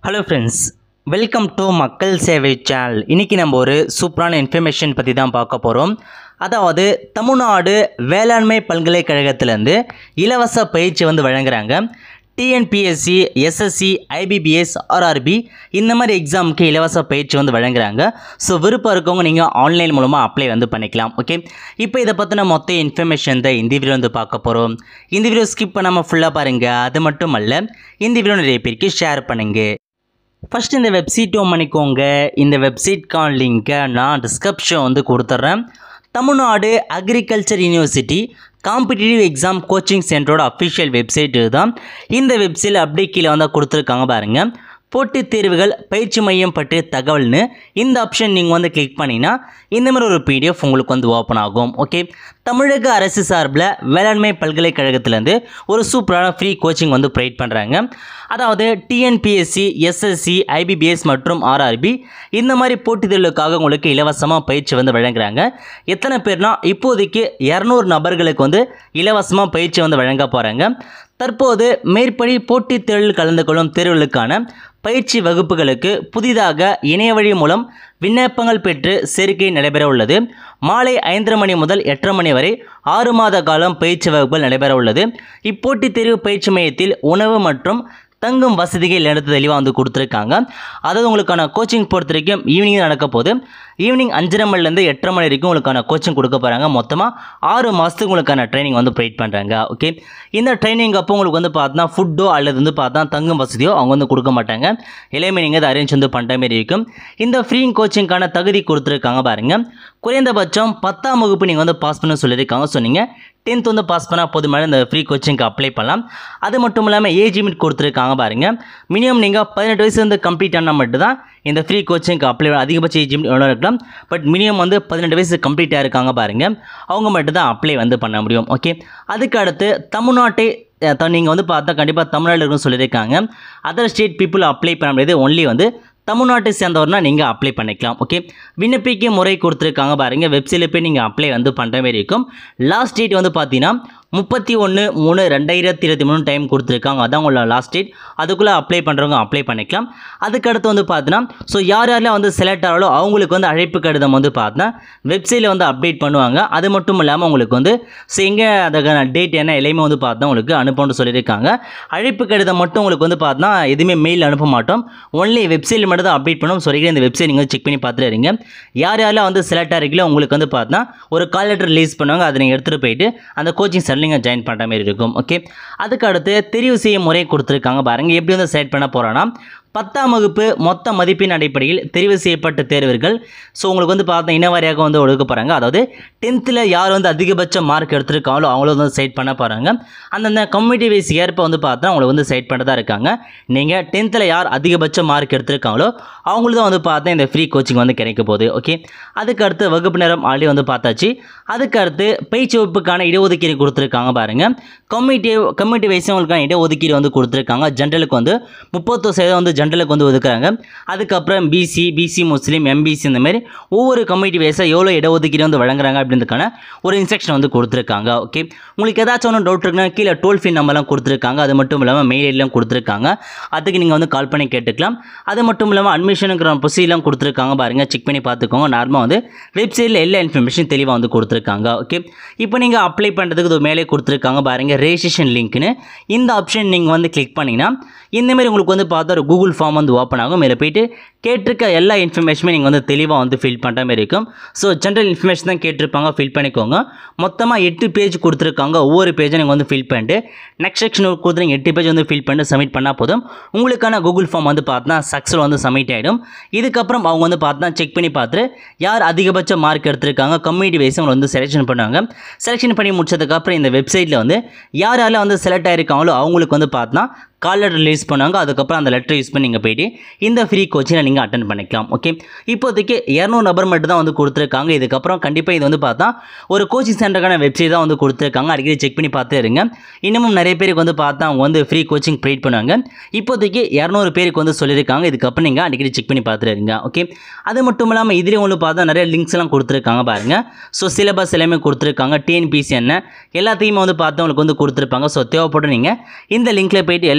hello friends welcome to மக்கள் சேவை channel இன்றைக்கி நம்ம ஒரு சூப்பரான இன்ஃபர்மேஷன் பற்றி தான் பார்க்க போகிறோம் அதாவது தமிழ்நாடு வேளாண்மை பல்கலைக்கழகத்திலேருந்து இலவச பயிற்சி வந்து வழங்குறாங்க டிஎன்பிஎஸ்சி எஸ்எஸ்சி ஐபிபிஎஸ் ஆர்ஆர்பி இந்த மாதிரி எக்ஸாமுக்கு இலவச பயிற்சி வந்து வழங்குறாங்க ஸோ விருப்பம் இருக்கவங்க நீங்கள் ஆன்லைன் மூலமாக அப்ளை வந்து பண்ணிக்கலாம் ஓகே இப்போ இதை பற்றின மொத்த இன்ஃபர்மேஷன் தான் இந்த வீடியோ வந்து பார்க்க போகிறோம் இந்த வீடியோ ஸ்கிப் பண்ணாமல் ஃபுல்லாக பாருங்கள் அது மட்டும் அல்ல இந்த வீடியோ நிறைய பேருக்கு ஷேர் பண்ணுங்கள் ஃபஸ்ட் இந்த வெப்சைட் ஓன் பண்ணிக்கோங்க இந்த வெப்சைட்கான லிங்க்கை நான் டிஸ்கிரிப்ஷன் வந்து கொடுத்துட்றேன் Tamil Nadu agriculture university competitive exam coaching சென்டரோட அஃபிஷியல் வெப்சைட் இதுதான் இந்த வெப்சைட்டில் அப்படியே கீழே வந்து கொடுத்துருக்காங்க பாருங்கள் போட்டித் தேர்வுகள் பயிற்சி மையம் பற்றிய தகவல்னு இந்த ஆப்ஷன் நீங்கள் வந்து கிளிக் பண்ணிங்கன்னா இந்த மாதிரி ஒரு பிடிஎஃப் உங்களுக்கு வந்து ஓப்பன் ஆகும் ஓகே தமிழக அரசு சார்பில் வேளாண்மை பல்கலைக்கழகத்திலேருந்து ஒரு சூப்பரான ஃப்ரீ கோச்சிங் வந்து ப்ரொவைட் பண்ணுறாங்க அதாவது டிஎன்பிஎஸ்சி எஸ்எஸ்சி ஐபிபிஎஸ் மற்றும் ஆர்ஆர்பி இந்த மாதிரி போட்டித் தேர்வுகளுக்காக உங்களுக்கு இலவசமாக பயிற்சி வந்து வழங்குறாங்க எத்தனை பேர்னா இப்போதைக்கு இரநூறு நபர்களுக்கு வந்து இலவசமாக பயிற்சி வந்து வழங்க போகிறாங்க தற்போது மேற்படி போட்டித் தேர்வில் கலந்து கொள்ளும் தேர்வுகளுக்கான பயிற்சி வகுப்புகளுக்கு புதிதாக இணையவழி மூலம் விண்ணப்பங்கள் பெற்று சேர்க்கை நடைபெற உள்ளது மாலை ஐந்தரை மணி முதல் எட்டரை மணி வரை ஆறு மாத காலம் பயிற்சி வகுப்புகள் நடைபெற உள்ளது இப்போட்டித் தேர்வு பயிற்சி மையத்தில் உணவு மற்றும் தங்கும் வசதிகள் எடுத்து தெளிவாக வந்து கொடுத்துருக்காங்க அதாவது உங்களுக்கான கோச்சிங் பொறுத்த வரைக்கும் ஈவினிங் நடக்க போகுது ஈவினிங் அஞ்சரை மணிலேருந்து எட்டரை மணி வரைக்கும் உங்களுக்கான கோச்சிங் கொடுக்க போகிறாங்க மொத்தமாக ஆறு மாதத்துக்கு உங்களுக்கான ட்ரைனிங் வந்து ப்ரொவைட் பண்ணுறாங்க ஓகே இந்த ட்ரைனிங் அப்போ உங்களுக்கு வந்து பார்த்தா ஃபுட்டோ அல்லது வந்து பார்த்தா தங்கும் வசதியோ அவங்க வந்து கொடுக்க மாட்டாங்க எல்லாமே நீங்கள் அதை அரேஞ்ச் வந்து பண்ணுற மாதிரி இருக்கும் இந்த ஃப்ரீ கோச்சிங்க்கான தகுதி கொடுத்துருக்காங்க பாருங்கள் குறைந்தபட்சம் பத்தாம் வகுப்பு நீங்கள் வந்து பாஸ் பண்ண சொல்லியிருக்காங்க சொன்னீங்க டென்த் வந்து பாஸ் பண்ணால் போதுமான இந்த ஃப்ரீ கோச்சிங்க்கு அப்ளை பண்ணலாம் அது மட்டும் இல்லாமல் ஏஜ் லிமிட் கொடுத்துருக்காங்க பாருங்கள் மினிமம் நீங்கள் பதினெட்டு வயசு வந்து கம்ப்ளீட் ஆனால் மட்டும்தான் இந்த ஃப்ரீ கோச்சிங்க்கு அப்ளை அதிகபட்ச ஏஜ் லிமிட் எவ்வளோ இருக்கலாம் பட் மினிமம் வந்து பதினெட்டு வயசு கம்ப்ளீட்டாக இருக்காங்க பாருங்கள் அவங்க மட்டும் தான் அப்ளை வந்து பண்ண முடியும் ஓகே அதுக்கு அடுத்து தமிழ்நாட்டை நீங்கள் வந்து பார்த்தா கண்டிப்பாக தமிழ்நாட்டில் இருக்குன்னு சொல்லியிருக்காங்க அதர் ஸ்டேட் பீப்புள் அப்ளை பண்ண முடியாது ஒன்லி வந்து தமிழ்நாட்டை சேர்ந்தவர்னா நீங்கள் அப்ளை பண்ணிக்கலாம் ஓகே விண்ணப்பிக்க முறை கொடுத்துருக்காங்க பாருங்கள் வெப்சைட்டில் போய் நீங்கள் அப்ளை வந்து பண்ணுற மாதிரி இருக்கும் லாஸ்ட் டேட் வந்து பார்த்தீங்கன்னா முப்பத்தி ஒன்று மூணு ரெண்டாயிரத்தி இருபத்தி மூணு டைம் கொடுத்துருக்காங்க அதான் உங்களோட லாஸ்ட் டேட் அதுக்குள்ளே அப்ளை பண்ணுறவங்க அப்ளை பண்ணிக்கலாம் அதுக்கடுத்து வந்து பார்த்தீங்கன்னா ஸோ யார் யாரெல்லாம் வந்து செலக்ட் ஆகிறாலோ அவங்களுக்கு வந்து அழைப்பு கடிதம் வந்து பார்த்தா வெப்சைட்டில் வந்து அப்டேட் பண்ணுவாங்க அது மட்டும் இல்லாமல் உங்களுக்கு வந்து ஸோ எங்கே அதுக்கான டேட் என்ன எல்லாமே வந்து பார்த்தா உங்களுக்கு அனுப்பணும்னு சொல்லியிருக்காங்க அழைப்பு கடிதம் மட்டும் உங்களுக்கு வந்து பார்த்தா எதுவுமே மெயில் அனுப்ப மாட்டோம் ஒன்லி வெப்சைட்டில் மட்டும் தான் அப்டேட் பண்ணுவோம் சொல்லி இந்த வெப்சைட் நீங்கள் செக் பண்ணி பார்த்துட்டு இருங்க யார் யாரெல்லாம் வந்து செலக்ட் ஆகிறீங்களோ உங்களுக்கு வந்து பார்த்தா ஒரு கால் லெட்டர் ரிலீஸ் பண்ணுவாங்க அதை நீங்கள் எடுத்துகிட்டு போயிட்டு அந்த கோச்சிங் சென்டர் நீங்கள் ஜாயின் பண்ணுற மாதிரி இருக்கும் ஓகே அதுக்கு அடுத்து தெரிவு செய்யும் முறை கொடுத்துருக்காங்க பாருங்கள் எப்படி வந்து செலக்ட் பண்ண போகிறோன்னா பத்தாம் வகுப்பு மொத்த மதிப்பின் அடிப்படையில் தெரிவு செய்யப்பட்ட தேர்வர்கள் ஸோ உங்களுக்கு வந்து பார்த்தா இனவாரியாக வந்து ஒடுக்க போகிறாங்க அதாவது டென்த்தில் யார் வந்து அதிகபட்ச மார்க் எடுத்திருக்காங்களோ அவங்கள வந்து சைட் பண்ண போகிறாங்க அந்தந்த கம்யூனிட்டி வைஸ் ஏற்ப வந்து பார்த்தா அவங்களை வந்து சைட் பண்ண தான் இருக்காங்க நீங்கள் டென்த்தில் யார் அதிகபட்ச மார்க் எடுத்திருக்காங்களோ அவங்களுக்கு தான் வந்து பார்த்தா இந்த ஃப்ரீ கோச்சிங் வந்து கிடைக்க போகுது ஓகே அதுக்கு அடுத்து வகுப்பு நேரம் ஆல்ரெடி வந்து பார்த்தாச்சு அதுக்கு அடுத்து பயிற்சி வகுப்புக்கான இடஒதுக்கீடு கொடுத்துருக்காங்க பாருங்கள் கம்யூனிட்டி கம்யூனிட்டி வைஸ் உங்களுக்கான இடஒதுக்கீடு வந்து கொடுத்துருக்காங்க ஜென்ரலுக்கு வந்து முப்பத்தொரு சதவீதம் வந்து ஜென்ரலுக்கு வந்து ஒதுக்குறாங்க அதுக்கப்புறம் பிசி பிசி முஸ்லீம் எம்பிசி இந்த மாதிரி ஒவ்வொரு கம்யூனிட்டி வைஸாக எவ்வளோ இடஒதுக்கீடு வந்து வழங்குறாங்க அப்படின்றதுக்கான ஒரு இன்ஸ்ட்ரக்ஷன் வந்து கொடுத்துருக்காங்க ஓகே உங்களுக்கு ஏதாச்சும் ஒன்று டவுட் இருக்குன்னா கீழே டோல் ஃப்ரீ நம்பர்லாம் கொடுத்துருக்காங்க அது மட்டும் இல்லாமல் மெயில் ஐடிலாம் கொடுத்துருக்காங்க அதுக்கு நீங்கள் வந்து கால் பண்ணி கேட்டுக்கலாம் அது மட்டும் இல்லாமல் அட்மிஷனுங்கிற ப்ரொசீலாம் கொடுத்துருக்காங்க பாருங்கள் செக் பண்ணி பார்த்துக்கோங்க நார்மலாக வந்து வெப்சைட்டில் எல்லா இன்ஃபர்மேஷன் தெளிவாக வந்து கொடுத்துருக்காங்க ஓகே இப்போ நீங்கள் அப்ளை பண்ணுறதுக்கு இது மேலே கொடுத்துருக்காங்க பாருங்கள் ரெஜிஸ்ட்ரேஷன் லிங்க்னு இந்த ஆப்ஷன் நீங்கள் வந்து கிளிக் பண்ணிங்கன்னா இந்தமாரி உங்களுக்கு வந்து பார்த்தா ஒரு கூகுள் ஃபார்ம் வந்து ஓப்பன் ஆகும் இதில் போயிட்டு கேட்டிருக்க எல்லா இன்ஃபர்மேஷனுமே நீங்கள் வந்து தெளிவாக வந்து ஃபில் பண்ணுற மாதிரி இருக்கும் ஸோ ஜென்ரல் இன்ஃபர்மேஷன் தான் கேட்டிருப்பாங்க ஃபில் பண்ணிக்கோங்க மொத்தமாக எட்டு பேஜ் கொடுத்துருக்காங்க ஒவ்வொரு பேஜும் நீங்கள் வந்து ஃபில் பண்ணிட்டு நெக்ஸ்ட் செக்ஷன் கொடுத்துருங்க எட்டு பேஜ் வந்து ஃபில் பண்ணிட்டு சப்மிட் பண்ணால் போதும் உங்களுக்கான கூகுள் ஃபார்ம் வந்து பார்த்தா சக்ஸஸ் வந்து சப்மிட் ஆகிடும் இதுக்கப்புறம் அவங்க வந்து பார்த்தா செக் பண்ணி பார்த்துட்டு யார் அதிகபட்ச மார்க் எடுத்திருக்காங்க கம்யூனிட்டி வைஸ் அவங்க வந்து செலெக்ஷன் பண்ணுவாங்க செலெக்ஷன் பண்ணி முடிச்சதுக்கப்புறம் இந்த வெப்சைட்டில் வந்து யார் யாரெல்லாம் வந்து செலக்ட் ஆகிருக்காங்களோ அவங்களுக்கு வந்து பார்த்தா கால் லெட்டர் ரிலீஸ் பண்ணாங்க அதுக்கப்புறம் அந்த லெட்டர் யூஸ் பண்ணி நீங்கள் போயிட்டு இந்த ஃப்ரீ கோச்சிங்கை நீங்கள் அட்டன் பண்ணிக்கலாம் ஓகே இப்போதைக்கு இரநூறு நபர் மட்டும் தான் வந்து கொடுத்துருக்காங்க இதுக்கப்புறம் கண்டிப்பாக இது வந்து பார்த்தா ஒரு கோச்சிங் சென்டருக்கான வெப்சைட் தான் வந்து கொடுத்துருக்காங்க அடிக்கடி செக் பண்ணி பார்த்து இருங்க இன்னமும் நிறைய பேருக்கு வந்து பார்த்தா அவங்க வந்து ஃப்ரீ கோச்சிங் ப்ரொவைட் பண்ணுவாங்க இப்போதைக்கு இரநூறு பேருக்கு வந்து சொல்லியிருக்காங்க இதுக்கப்புறம் நீங்கள் அடிக்கடி செக் பண்ணி பார்த்துட்டு இருங்க ஓகே அது மட்டும் இல்லாமல் இதுலேயும் வந்து பார்த்தா நிறைய லிங்க்ஸ் எல்லாம் கொடுத்துருக்காங்க பாருங்கள் ஸோ சிலபஸ் எல்லாமே கொடுத்துருக்காங்க டிஎன்பிசி என்ன எல்லாத்தையுமே வந்து பார்த்து உங்களுக்கு வந்து கொடுத்துருப்பாங்க ஸோ தேவைப்பட்டு நீங்கள் இந்த லிங்க்கில் போயிட்டு எல்லா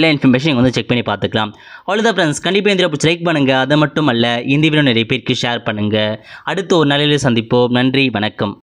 எல்லா இன்ஃபர்மேஷன் நீங்கள் வந்து செக் பண்ணி பார்த்துக்கலாம் அவ்வளோதான் ஃப்ரெண்ட்ஸ் கண்டிப்பாக இந்த பிடிச்சி லைக் பண்ணுங்கள் அது மட்டும் அல்ல இந்த வீடியோ நிறைய பேருக்கு ஷேர் பண்ணுங்கள் அடுத்து ஒரு நாளில் சந்திப்போம் நன்றி வணக்கம்